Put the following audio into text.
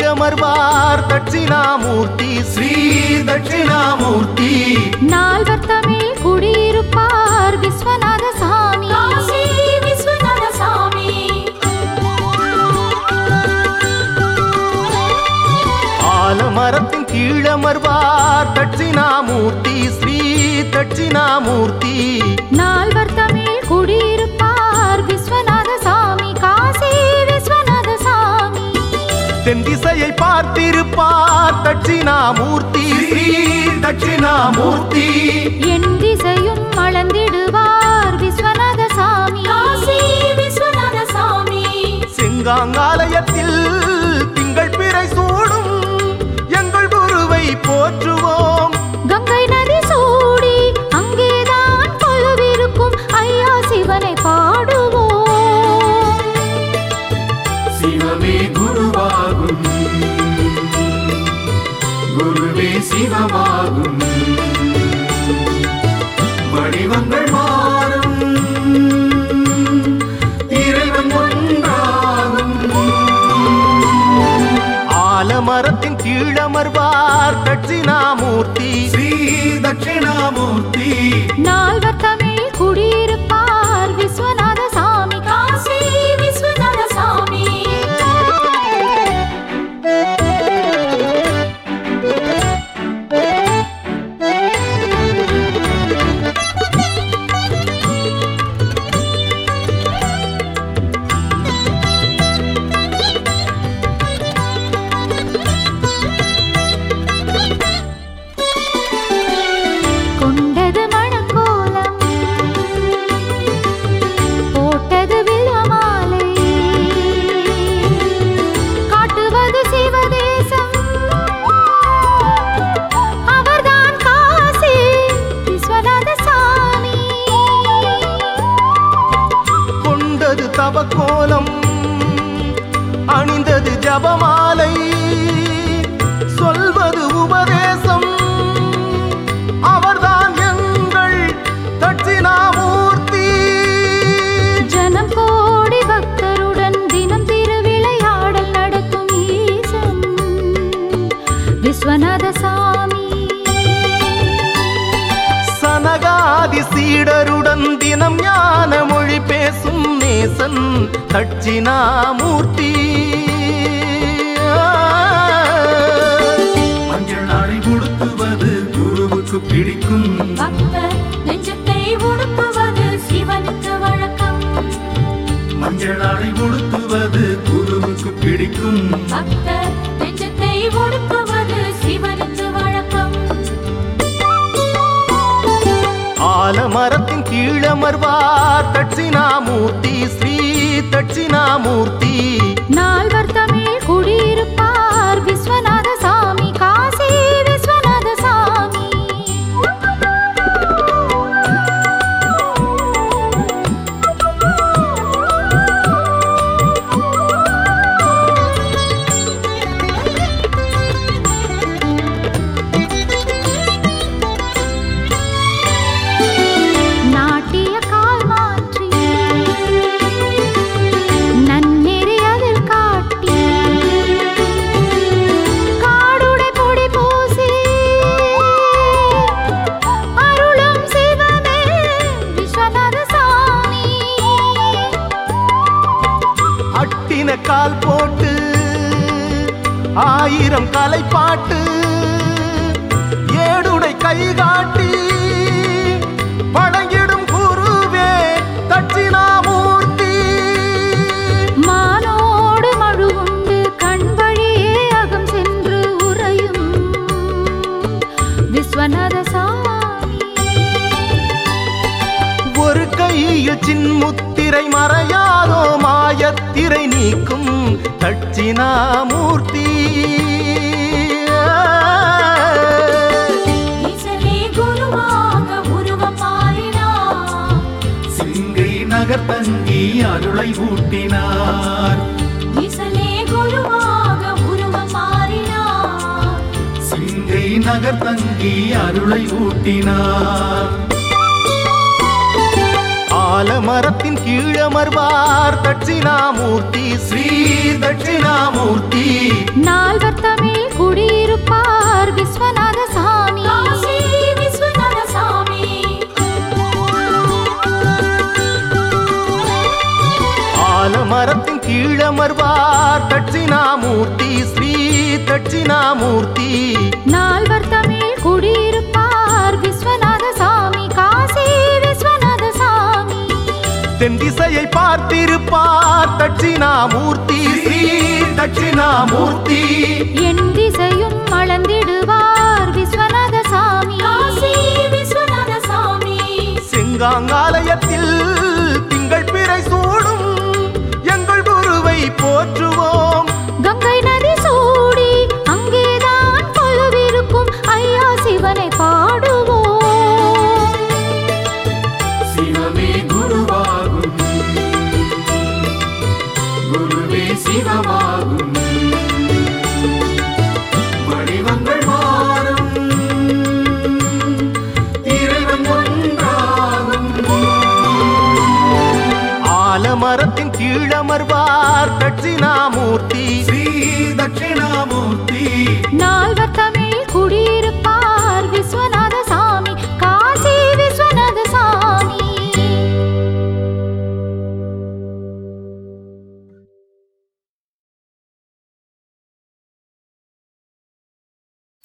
கீழமர்வார் தட்சிணாமூர்த்தி ஸ்ரீ தட்சிணாமூர்த்தி நால்வர் தமிழ் குடியிருப்பார் விஸ்வநாத சாமி காசி விஸ்வநாத சாமி ஆலமரத்தின் கீழமர்வார் தட்சிணாமூர்த்தி ஸ்ரீ தட்சிணாமூர்த்தி நால்வர் தமிழ் குடியிருப்பார் விஸ்வநாத சாமி காசி விஸ்வநாத சாமி தென் திசையை பார்த்திருப்பார் தட்சிணாமூர்த்தி ஸ்ரீ தட்சிணாமூர்த்தி என் திசையும் அளந்திடுவார் விஸ்வநாத சாமி காசி விஸ்வநாத சாமி செங்காங்காலயத்தில் திங்கள் பிறை சூடும் எங்கள் குருவை போற்றுவோம் கங்கை நதி சூடி அங்கேதான் கொலுவிருக்கும் ஐயா சிவனை பாடுவோம் சிவமே குருவாகும் குருவே சிவமாகும் வடிவங்கள் மாறும் இறைவன் ஒன்றாகும் ஆலமரத்தின் கீழமர்வார் தட்சிணாமூர்த்தி ஸ்ரீ தட்சிணாமூர்த்தி நால்வர் தமிழ் குடியிருப்பார் விஸ்வநாத சாமி காசி விஸ்வநாத சாமி கொண்டது மணக்கோலம் போட்டது வில்வமாலை காட்டுவது சிவதேசம் அவர்தான் காசி விஸ்வநாத சாமி கொண்டது தவக்கோலம் அணிந்தது ஜபமாலை சொல்வது உபதேசம் அவர்தான் எங்கள் தட்சிணாமூர்த்தி ஜனம் கோடி பக்தருடன் தினம் திருவிளையாடல் நடத்தும் ஈசன் விஸ்வநாத சாமி சனகாதி சீடருடன் தினம் ஞான மொழி பேசும் நேசன் தட்சிணாமூர்த்தி மஞ்சள் நாளை கொடுத்துவது குருவுக்கு பிடிக்கும் பக்தர் நெஞ்சத்தை உடுப்புவது சிவனுக்கு வழக்கம் மஞ்சள் நாளை கொடுத்துவது குருவுக்கு பிடிக்கும் பக்தர் நெஞ்சத்தை உடுப்புவது சிவனுக்கு வழக்கம் ஆலமரத்தின் கீழமர்வார் தட்சிணாமூர்த்தி ஸ்ரீ தட்சிணாமூர்த்தி நால்வர் தமிழ் குடியிருப்பார் விஸ்வநாத சாமி காசி விஸ்வநாத சாமி நாட்டிய கால் மாற்றி நன்னெறி அதில் காட்டி காடுடை பொடி பூசி அருளும் சிவனே விஸ்வநாத சாமி அட்டின கால் போட்டு ஆயிரம் கலை பாட்டு ஏடுடை கை காட்டி வழங்கிடும் குருவே தட்சிணாமூர்த்தி மானோடு மழுவுண்டு கண் வழியே அகம் சென்று உறையும் விஸ்வநாத சாமி ஒரு கையில் சின்முத்திரை மறையாதோ மாயத்திரை நீக்கும் தட்சிணாமூர்த்தி ஈசனே குருவாக உருவம் மாறினார் சிங்கை நகர் தங்கி அருளை ஊட்டினார் ஈசனே குருவாக உருவம் மாறினார் சிங்கை நகர் தங்கி அருளை ஊட்டினார் ஆலமரத்தின் கீழமர்வார் தட்சிணாமூர்த்தி ஸ்ரீ தட்சிணாமூர்த்தி நால்வர் தமிழ் குடியிருப்பார் விஸ்வநாத சாமி காசி விஸ்வநாத சாமி ஆலமரத்தின் கீழமர்வார் தட்சிணாமூர்த்தி ஸ்ரீ தட்சிணாமூர்த்தி நால்வர் தமிழ் குடியிருப்பார் விஸ்வநாத சாமி காசி விஸ்வநாத சாமி தென் திசையை பார்த்திருப்பார் தட்சிணாமூர்த்தி ஸ்ரீ தட்சிணாமூர்த்தி என் திசையும் அளந்திடுவார் விஸ்வநாத சாமி காசி விஸ்வநாத சாமி செங்காங்காலயத்தில் திங்கள் பிறை சூடும் எங்கள் குருவை போற்றுவோம் கங்கை நதி சூடி அங்கேதான் கொலுவிருக்கும் ஐயா சிவனை பாடுவோம் சிவமே குருவாகும் குருவே சிவமாகும் வடிவங்கள் மாறும் இறைவன் ஒன்றாகும் ஆலமரத்தின் கீழமர்வார் தட்சிணாமூர்த்தி ஸ்ரீ தட்சிணாமூர்த்தி நால்வர் தமிழ்